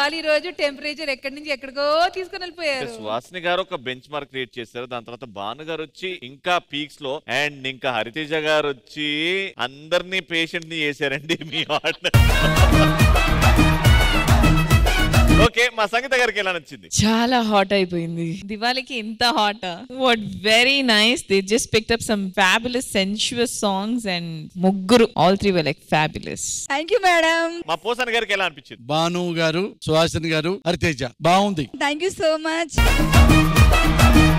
దివాళీ రోజు టెంపరేచర్ ఎక్కడి నుంచి ఎక్కడికో తీసుకుని వెళ్ళిపోయారు సుహాసిని గారు ఒక బెంచ్ మార్క్ క్రియేట్ చేశారు దాని తర్వాత భాను గారు వచ్చి ఇంకా పీక్స్ లో అండ్ ఇంకా హరితేజ గారు వచ్చి అందరినీ పేషెంట్ ని చేశారండి మీ ఆట ఓకే మా సంగీత గారికి ఎలా నచ్చింది చాలా హాట్ అయిపోయింది దివాళీకి ఇంత hot what very nice they just picked up some fabulous sensuous songs and ముగ్గురు all three were like fabulous thank you madam మా పోసాని గారికి ఎలా అనిపించింది భాను గారు సుహాసిని గారు హరితేజ బాగుంది థ్యాంక్ యూ సో మచ్